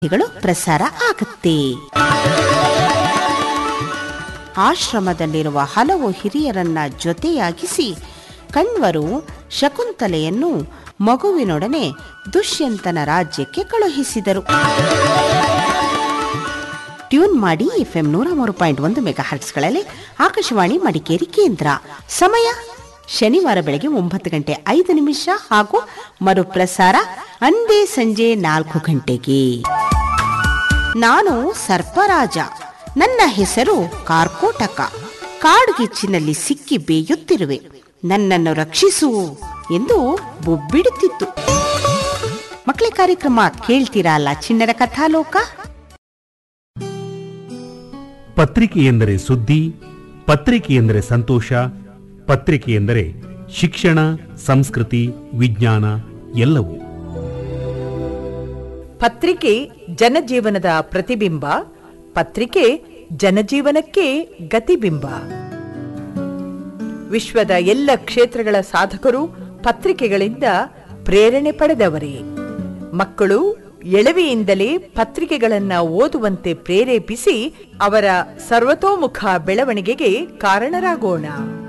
ಗಳು ಪ್ರಸಾರ ಆಗುತ್ತೆ ಆಶ್ರಮದಲ್ಲಿರುವ ಹಲವು ಹಿರಿಯರನ್ನ ಜೊತೆಯಾಗಿಸಿ ಕಣ್ವರು ಶಕುಂತಲೆಯನ್ನು ಮಗುವಿನೊಡನೆ ದುಷ್ಯಂತನ ರಾಜ್ಯಕ್ಕೆ ಕಳುಹಿಸಿದರು ಟ್ಯೂನ್ ಮಾಡಿ ಎಫ್ಎಂ ನೂರ ಮೂರು ಪಾಯಿಂಟ್ ಒಂದು ಮೆಗಾ ಹರ್ಟ್ಸ್ಗಳಲ್ಲಿ ಆಕಾಶವಾಣಿ ಮಡಿಕೇರಿ ಕೇಂದ್ರ ಸಮಯ ಶನಿವಾರ ಬೆಳಗ್ಗೆ ಒಂಬತ್ತು ಗಂಟೆ ಐದು ನಿಮಿಷ ಹಾಗೂ ಮರುಪ್ರಸಾರ ಅಂದೇ ಸಂಜೆ ನಾಲ್ಕು ಗಂಟೆಗೆ ನಾನು ಸರ್ಪರಾಜ ನನ್ನ ಹೆಸರು ಕಾರ್ಕೋಟಕ ಕಾಡ್ಗಿಚ್ಚಿನಲ್ಲಿ ಸಿಕ್ಕಿ ಬೇಯುತ್ತಿರುವೆ ನನ್ನನ್ನು ರಕ್ಷಿಸು ಎಂದು ಬೊಬ್ಬಿಡುತ್ತಿತ್ತು ಮಕ್ಕಳ ಕಾರ್ಯಕ್ರಮ ಕೇಳ್ತೀರಾ ಅಲ್ಲ ಚಿಣ್ಣರ ಕಥಾಲೋಕ ಪತ್ರಿಕೆ ಎಂದರೆ ಸುದ್ದಿ ಪತ್ರಿಕೆ ಎಂದರೆ ಸಂತೋಷ ಪತ್ರಿಕೆ ಎಂದರೆ ಶಿಕ್ಷಣ ಸಂಸ್ಕೃತಿ ವಿಜ್ಞಾನ ಎಲ್ಲವೂ ಪತ್ರಿಕೆ ಜನಜೀವನದ ಪ್ರತಿಬಿಂಬ ಪತ್ರಿಕೆ ಜನಜೀವನಕ್ಕೆ ಗತಿಬಿಂಬ ವಿಶ್ವದ ಎಲ್ಲ ಕ್ಷೇತ್ರಗಳ ಸಾಧಕರು ಪತ್ರಿಕೆಗಳಿಂದ ಪ್ರೇರಣೆ ಪಡೆದವರೇ ಮಕ್ಕಳು ಎಳವೆಯಿಂದಲೇ ಪತ್ರಿಕೆಗಳನ್ನ ಓದುವಂತೆ ಪ್ರೇರೇಪಿಸಿ ಅವರ ಸರ್ವತೋಮುಖ ಬೆಳವಣಿಗೆಗೆ ಕಾರಣರಾಗೋಣ